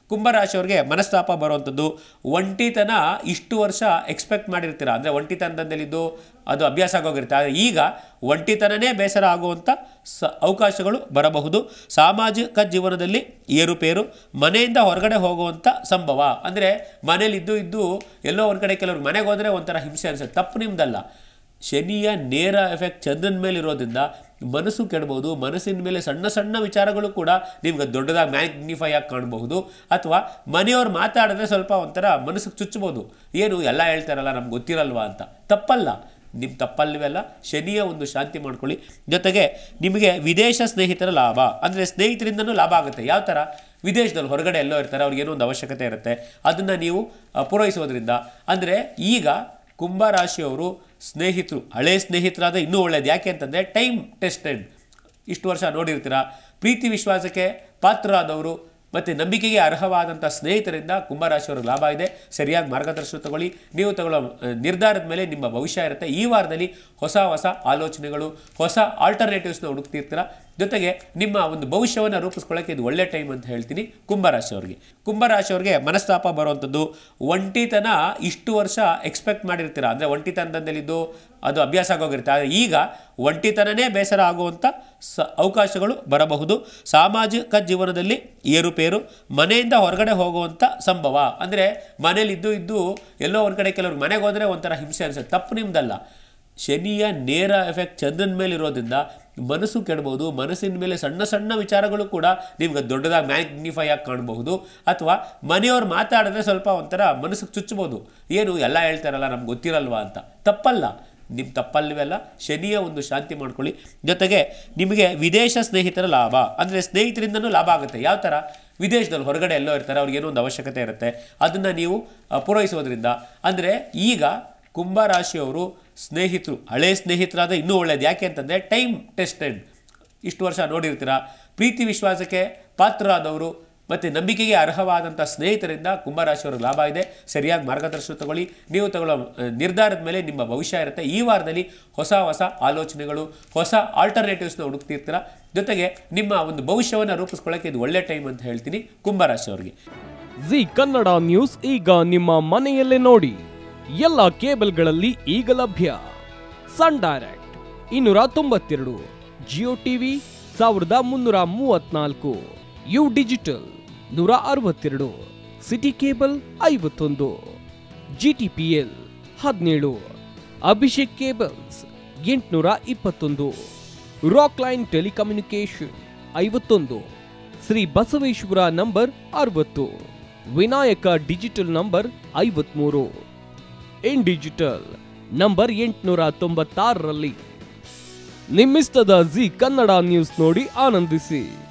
ಕುಂಭರಾಶಿಯವ್ರಿಗೆ ಮನಸ್ತಾಪ ಬರುವಂಥದ್ದು ಒಂಟಿತನ ಇಷ್ಟು ವರ್ಷ ಎಕ್ಸ್ಪೆಕ್ಟ್ ಮಾಡಿರ್ತೀರ ಅಂದರೆ ಒಂಟಿತನದಲ್ಲಿದ್ದು ಅದು ಅಭ್ಯಾಸ ಆಗೋಗಿರುತ್ತೆ ಆದರೆ ಈಗ ಒಂಟಿತನನೇ ಬೇಸರ ಆಗುವಂಥ ಸ ಅವಕಾಶಗಳು ಬರಬಹುದು ಸಾಮಾಜಿಕ ಜೀವನದಲ್ಲಿ ಏರುಪೇರು ಮನೆಯಿಂದ ಹೊರಗಡೆ ಹೋಗುವಂಥ ಸಂಭವ ಅಂದರೆ ಮನೇಲಿದ್ದು ಇದ್ದು ಎಲ್ಲೋ ಒಂದು ಕಡೆ ಕೆಲವ್ರು ಮನೆಗೆ ಹೋದರೆ ಒಂಥರ ಹಿಂಸೆ ಅನಿಸುತ್ತೆ ತಪ್ಪು ನಿಮ್ದಲ್ಲ ಶನಿಯ ನೇರ ಎಫೆಕ್ಟ್ ಚಂದ್ರನ ಮೇಲೆ ಇರೋದ್ರಿಂದ ಮನಸ್ಸು ಕೆಡಬಹುದು ಮನಸ್ಸಿನ ಮೇಲೆ ಸಣ್ಣ ಸಣ್ಣ ವಿಚಾರಗಳು ಕೂಡ ನಿಮ್ಗೆ ದೊಡ್ಡದಾಗಿ ಮ್ಯಾಗ್ನಿಫೈ ಆಗಿ ಕಾಣಬಹುದು ಅಥವಾ ಮನೆಯವ್ರು ಮಾತಾಡಿದ್ರೆ ಸ್ವಲ್ಪ ಒಂಥರ ಮನಸ್ಸಿಗೆ ಚುಚ್ಚಬಹುದು ಏನು ಎಲ್ಲ ಹೇಳ್ತಾರಲ್ಲ ನಮ್ಗೆ ಗೊತ್ತಿರಲ್ವಾ ಅಂತ ತಪ್ಪಲ್ಲ ನಿಮ್ಮ ತಪ್ಪಲ್ವೆಲ್ಲ ಶನಿಯ ಒಂದು ಶಾಂತಿ ಮಾಡ್ಕೊಳ್ಳಿ ಜೊತೆಗೆ ನಿಮಗೆ ವಿದೇಶ ಸ್ನೇಹಿತರ ಲಾಭ ಅಂದರೆ ಸ್ನೇಹಿತರಿಂದನೂ ಲಾಭ ಆಗುತ್ತೆ ಯಾವ ಥರ ವಿದೇಶದಲ್ಲಿ ಹೊರಗಡೆ ಎಲ್ಲೋ ಇರ್ತಾರೆ ಅವ್ರಿಗೇನೋ ಒಂದು ಅವಶ್ಯಕತೆ ಇರುತ್ತೆ ಅದನ್ನು ನೀವು ಆ, ಪೂರೈಸೋದ್ರಿಂದ ಅಂದರೆ ಈಗ ಕುಂಭರಾಶಿಯವರು ಸ್ನೇಹಿತರು ಹಳೆ ಸ್ನೇಹಿತರಾದ ಇನ್ನೂ ಒಳ್ಳೇದು ಯಾಕೆ ಅಂತಂದರೆ ಟೈಮ್ ಟೆಸ್ಟೆಡ್ ಇಷ್ಟು ವರ್ಷ ನೋಡಿರ್ತೀರ ಪ್ರೀತಿ ವಿಶ್ವಾಸಕ್ಕೆ ಪಾತ್ರರಾದವರು ಮತ್ತು ನಂಬಿಕೆಗೆ ಅರ್ಹವಾದಂಥ ಸ್ನೇಹಿತರಿಂದ ಕುಂಭರಾಶಿಯವ್ರಿಗೆ ಲಾಭ ಇದೆ ಸರಿಯಾಗಿ ಮಾರ್ಗದರ್ಶನ ತಗೊಳ್ಳಿ ನೀವು ತಗೊಳ್ಳೋ ಆ, ನಿರ್ಧಾರದ ಮೇಲೆ ನಿಮ್ಮ ಭವಿಷ್ಯ ಇರುತ್ತೆ ಈ ವಾರದಲ್ಲಿ ಹೊಸ ಹೊಸ ಆಲೋಚನೆಗಳು ಹೊಸ ಆಲ್ಟರ್ನೇಟಿವ್ಸ್ನ ಹುಡುಕ್ತಿರ್ತೀರ ಜೊತೆಗೆ ನಿಮ್ಮ ಒಂದು ಭವಿಷ್ಯವನ್ನು ರೂಪಿಸ್ಕೊಳ್ಳೋಕ್ಕೆ ಇದು ಒಳ್ಳೆ ಟೈಮ್ ಅಂತ ಹೇಳ್ತೀನಿ ಕುಂಭರಾಶಿಯವ್ರಿಗೆ ಕುಂಭರಾಶಿಯವ್ರಿಗೆ ಮನಸ್ತಾಪ ಬರುವಂಥದ್ದು ಒಂಟಿತನ ಇಷ್ಟು ವರ್ಷ ಎಕ್ಸ್ಪೆಕ್ಟ್ ಮಾಡಿರ್ತೀರ ಅಂದರೆ ಒಂಟಿತನದಲ್ಲಿದ್ದು ಅದು ಅಭ್ಯಾಸ ಆಗೋಗಿರುತ್ತೆ ಆದರೆ ಈಗ ಒಂಟಿತನನೇ ಬೇಸರ ಆಗುವಂಥ ಸ ಅವಕಾಶಗಳು ಬರಬಹುದು ಸಾಮಾಜಿಕ ಜೀವನದಲ್ಲಿ ಏರುಪೇರು ಮನೆಯಿಂದ ಹೊರಗಡೆ ಹೋಗುವಂಥ ಸಂಭವ ಅಂದರೆ ಮನೇಲಿದ್ದು ಇದ್ದು ಎಲ್ಲೋ ಒಂದು ಕಡೆ ಕೆಲವ್ರು ಮನೆಗೆ ಹೋದರೆ ಒಂಥರ ಹಿಂಸೆ ಅನಿಸುತ್ತೆ ತಪ್ಪು ನಿಮ್ದಲ್ಲ ಶನಿಯ ನೇರ ಎಫೆಕ್ಟ್ ಚಂದ್ರನ ಮೇಲೆ ಇರೋದ್ರಿಂದ ಮನಸ್ಸು ಕೆಡಬಹುದು ಮನಸ್ಸಿನ ಮೇಲೆ ಸಣ್ಣ ಸಣ್ಣ ವಿಚಾರಗಳು ಕೂಡ ನಿಮ್ಗೆ ದೊಡ್ಡದಾಗಿ ಮ್ಯಾಗ್ನಿಫೈ ಆಗಿ ಕಾಣಬಹುದು ಅಥವಾ ಮನೆಯವ್ರು ಮಾತಾಡಿದ್ರೆ ಸ್ವಲ್ಪ ಒಂಥರ ಮನಸ್ಸಿಗೆ ಚುಚ್ಚಬಹುದು ಏನು ಎಲ್ಲ ಹೇಳ್ತಾರಲ್ಲ ನಮ್ಗೆ ಗೊತ್ತಿರಲ್ವಾ ಅಂತ ತಪ್ಪಲ್ಲ ನಿಮ್ಮ ತಪ್ಪಲ್ವೆಲ್ಲ ಶನಿಯ ಒಂದು ಶಾಂತಿ ಮಾಡ್ಕೊಳ್ಳಿ ಜೊತೆಗೆ ನಿಮಗೆ ವಿದೇಶ ಸ್ನೇಹಿತರ ಲಾಭ ಅಂದರೆ ಸ್ನೇಹಿತರಿಂದನೂ ಲಾಭ ಆಗುತ್ತೆ ಯಾವ ಥರ ವಿದೇಶದಲ್ಲಿ ಹೊರಗಡೆ ಎಲ್ಲೋ ಇರ್ತಾರೆ ಅವ್ರಿಗೇನೋ ಒಂದು ಅವಶ್ಯಕತೆ ಇರುತ್ತೆ ಅದನ್ನು ನೀವು ಆ, ಪೂರೈಸೋದ್ರಿಂದ ಅಂದರೆ ಈಗ ಕುಂಭರಾಶಿಯವರು ಸ್ನೇಹಿತರು ಹಳೆ ಸ್ನೇಹಿತರಾದ ಇನ್ನೂ ಒಳ್ಳೇದು ಯಾಕೆ ಅಂತಂದರೆ ಟೈಮ್ ಟೆಸ್ಟೆಡ್ ಇಷ್ಟು ವರ್ಷ ನೋಡಿರ್ತೀರ ಪ್ರೀತಿ ವಿಶ್ವಾಸಕ್ಕೆ ಪಾತ್ರರಾದವರು ಮತ್ತು ನಂಬಿಕೆಗೆ ಅರ್ಹವಾದಂಥ ಸ್ನೇಹಿತರಿಂದ ಕುಂಭರಾಶಿಯವ್ರಿಗೆ ಲಾಭ ಇದೆ ಸರಿಯಾಗಿ ಮಾರ್ಗದರ್ಶನ ತಗೊಳ್ಳಿ ನೀವು ತಗೊಳ್ಳೋ ಆ, ನಿರ್ಧಾರದ ಮೇಲೆ ನಿಮ್ಮ ಭವಿಷ್ಯ ಇರುತ್ತೆ ಈ ವಾರದಲ್ಲಿ ಹೊಸ ಹೊಸ ಆಲೋಚನೆಗಳು ಹೊಸ ಆಲ್ಟರ್ನೇಟಿವ್ಸ್ನ ಹುಡುಕ್ತಿರ್ತೀರ ಜೊತೆಗೆ ನಿಮ್ಮ ಒಂದು ಭವಿಷ್ಯವನ್ನು ರೂಪಿಸ್ಕೊಳ್ಳೋಕ್ಕೆ ಇದು ಒಳ್ಳೆ ಟೈಮ್ ಅಂತ ಹೇಳ್ತೀನಿ ಕುಂಭರಾಶಿಯವ್ರಿಗೆ ಜಿ ಕನ್ನಡ ನ್ಯೂಸ್ ಈಗ ನಿಮ್ಮ ಮನೆಯಲ್ಲೇ ನೋಡಿ ಎಲ್ಲ ಕೇಬಲ್ಗಳಲ್ಲಿ ಈಗ ಲಭ್ಯ ಸನ್ ಡೈರೆಕ್ಟ್ ಇನ್ನೂರ ತೊಂಬತ್ತೆರಡು ಜಿಯೋ ಟಿವಿ ಸಾವಿರದ ಮುನ್ನೂರ ಮೂವತ್ನಾಲ್ಕು ಯು ಡಿಜಿಟಲ್ ನೂರ ಅರವತ್ತೆರಡು ಸಿಟಿ ಕೇಬಲ್ ಐವತ್ತೊಂದು ಜಿ ಟಿ ಪಿ ಎಲ್ ಹದಿನೇಳು ಅಭಿಷೇಕ್ ಕೇಬಲ್ಸ್ ಎಂಟುನೂರ ಇಪ್ಪತ್ತೊಂದು ರಾಕ್ ಲೈನ್ ಟೆಲಿಕಮ್ಯುನಿಕೇಶನ್ ಐವತ್ತೊಂದು ಶ್ರೀ ಬಸವೇಶ್ವರ ನಂಬರ್ ಅರವತ್ತು ವಿನಾಯಕ ಡಿಜಿಟಲ್ ನಂಬರ್ ಐವತ್ಮೂರು ಇನ್ ಡಿಜಿಟಲ್ ನಂಬರ್ ಎಂಟುನೂರ ತೊಂಬತ್ತಾರರಲ್ಲಿ ನಿಮ್ಮಿಸ್ತದ ಜಿ ಕನ್ನಡ ನ್ಯೂಸ್ ನೋಡಿ ಆನಂದಿಸಿ